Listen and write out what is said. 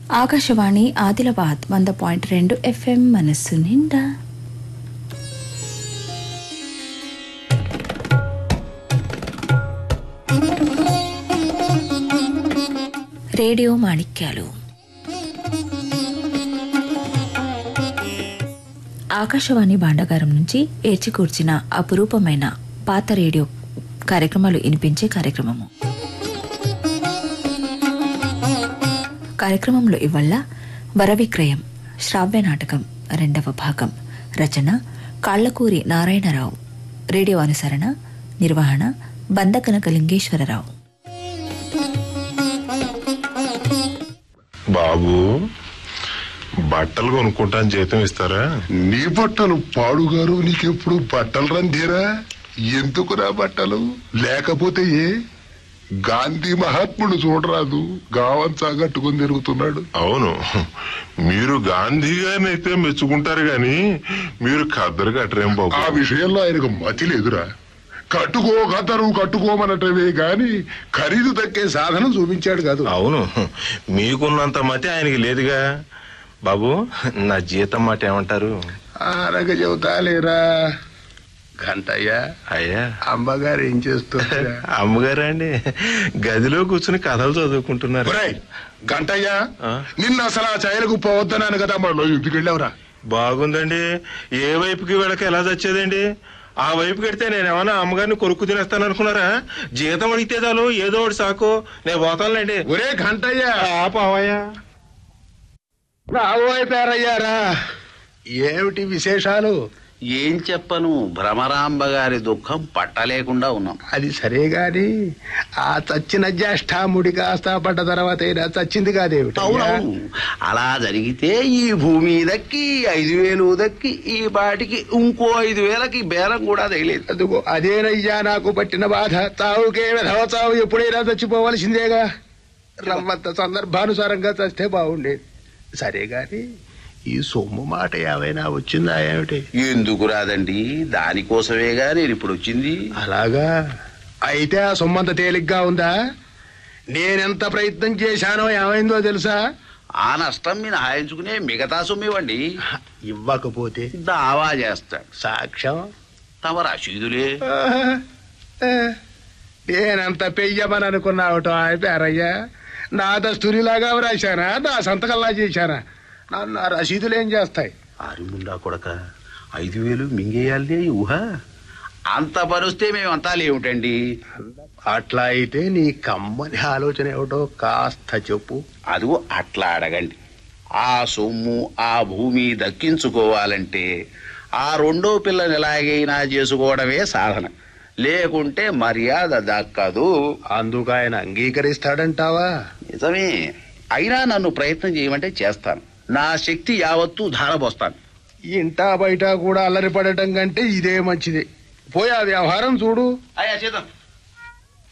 ఆకాశవాణి ఆదిలాబాద్ వంద పాయింట్ రెండు ఎఫ్ఎం మనస్సు నిండా రేడియో మాణిక్యాలు ఆకాశవాణి భాండగారం నుంచి ఏర్చికూర్చిన అపురూపమైన పాత రేడియో కార్యక్రమాలు వినిపించే కార్యక్రమము కార్యక్రమంలో ఇవల్ల వరవిక్రయం శ్రావ్య నాటకం రెండవ భాగం రచన కాళ్లకూరి నారాయణరావు రేడియో అనుసరణ నిర్వహణ బందకనక లింగేశ్వరరావు బాబు బట్టలు కొనుక్కుంటాను జీతం ఇస్తారా నీ బట్టలు పాడుగారు నీకెప్పుడు బట్టలు రందేరా ఎందుకురా బట్టలు లేకపోతే ఏ గాంధీ మహాత్ముడు చూడరాదు గావంచా కట్టుకుని తిరుగుతున్నాడు అవును మీరు గాంధీ గారిని అయితే మెచ్చుకుంటారు గాని మీరు ఖద్దరు కట్టరేం బాబు ఆ విషయంలో ఆయనకు మతి లేదురా కట్టుకో కథరు కట్టుకోమనటమే గాని ఖరీదు దక్కే సాధనం చూపించాడు కాదు అవును మీకున్నంత మతి ఆయనకి లేదుగా బాబు నా జీతం మాట ఏమంటారు ఆరగ చెబుతాలేరా గంటయ్య అయ్యా అమ్మగారు ఏం చేస్తుంది అమ్మగారా అండి గదిలో కూర్చుని కథలు చదువుకుంటున్నారు ఒరేయ్, గంటయ్య ఆ? నిన్న అసలు ఆ చైలకు పోవద్దన్నాను కదా మనలో ఎందుకు వెళ్ళావురా బాగుందండి ఏ వైపుకి వెళ్ళక ఎలా చచ్చేదండి ఆ వైపు కడితే నేను ఏమన్నా అమ్మగారిని కొరుకు తినేస్తాను అనుకున్నారా జీతం అడిగితే చాలు ఏదో ఒకటి సాకు నేను పోతానులేండి ఒరే గంటయ్య పావయ్యా రాబోయే పేరయ్యారా ఏమిటి విశేషాలు ఏం చెప్పను భ్రమరాంబ గారి దుఃఖం పట్టలేకుండా ఉన్నాం అది సరే గాని ఆ చచ్చిన జ్యేష్ఠాముడి కాస్త పడ్డ తర్వాత అయినా చచ్చింది కాదేమిటి అవునవును అలా జరిగితే ఈ భూమి దక్కి ఐదు వేలు దక్కి ఈ పాటికి ఇంకో ఐదు వేలకి బేరం కూడా తగిలేదు అదుగో అదేనయ్యా నాకు పట్టిన బాధ తావుకే విధవ చావు ఎప్పుడైనా చచ్చిపోవలసిందేగా రమ్మంత సందర్భానుసారంగా చస్తే బాగుండేది సరే గాని ఈ సొమ్ము మాట ఏమైనా వచ్చిందా ఏమిటి ఎందుకు రాదండి దానికోసమేగా నేను ఇప్పుడు వచ్చింది అలాగా అయితే ఆ సొమ్మంత తేలిగ్గా ఉందా నేనెంత ప్రయత్నం చేశానో ఏమైందో తెలుసా ఆ నష్టం మీరు హాయించుకునే మిగతా సొమ్ము ఇవ్వండి ఇవ్వకపోతే దావా చేస్తాడు సాక్ష్యం తమ రసీదులే నేనంత పెయ్యమని అనుకున్నావుట పేరయ్యా నా దస్తూరిలాగా వ్రాశానా నా సంతకల్లా చేశానా నన్ను ఆ రసీదులు ఏం చేస్తాయి అరిముండా కొడక ఐదు వేలు మింగేయాలి ఊహ అంత పరుస్తే మేమంతా లేవుటండి అట్లా అయితే నీ కమ్మని ఆలోచన ఏమిటో కాస్త చెప్పు అదిగో అట్లా అడగండి ఆ సొమ్ము ఆ భూమి దక్కించుకోవాలంటే ఆ రెండో పిల్లని ఎలాగైనా చేసుకోవడమే సాధన లేకుంటే మర్యాద దక్కదు అందుకు ఆయన అంగీకరిస్తాడంటావా నిజమే అయినా నన్ను ప్రయత్నం చేయమంటే చేస్తాను నా శక్తి యావత్తూ ధారపోస్తాను ఇంటా బయట కూడా అల్లరి పడటం కంటే ఇదే మంచిది పోయి ఆ వ్యవహారం చూడు అయ్యా చేద్దాం